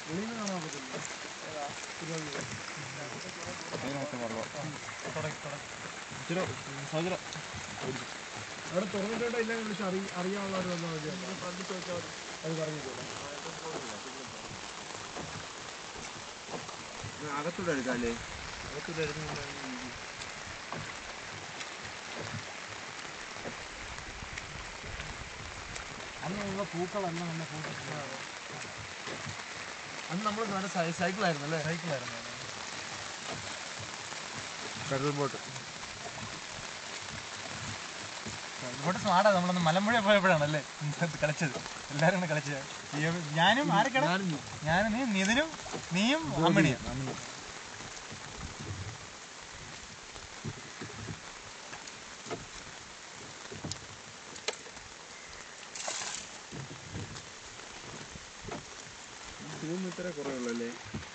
വെളിയിൽ നിന്ന് കാണാൻ പറ്റില്ല അവിടെ തുറന്നിട്ടുണ്ടോ ഇല്ലെങ്കിൽ വിളിച്ച് അറിയ അറിയാനുള്ളവർ വന്നാൽ മതി അത് പറഞ്ഞിട്ടില്ല അകത്തൂടെ എടുക്കാല്ലേ അകത്തൂടെ എടുക്കുന്നുണ്ടെങ്കിൽ അന്നുള്ള പൂക്കളെല്ലാം നമ്മൾ പൂക്കൾ അന്ന് നമ്മൾ നല്ല സൈക്കിളായിരുന്നു അല്ലേ സൈക്കിളായിരുന്നു പെട്രോൾ ബോട്ട് ഇവിടെ സ്മാർട്ടാ നമ്മളൊന്ന് മലമ്പുഴ പോയപ്പോഴാണല്ലേ കളിച്ചത് എല്ലാരും കൂടെ കളിച്ചത് ഈ- ഞാനും ആരൊക്കെയാണ് ഞാനും ഞാനും നീ നിതിനും നീയും അമ്മണിയും കിലോമീറ്ററെ കുറവുള്ളൂ അല്ലേ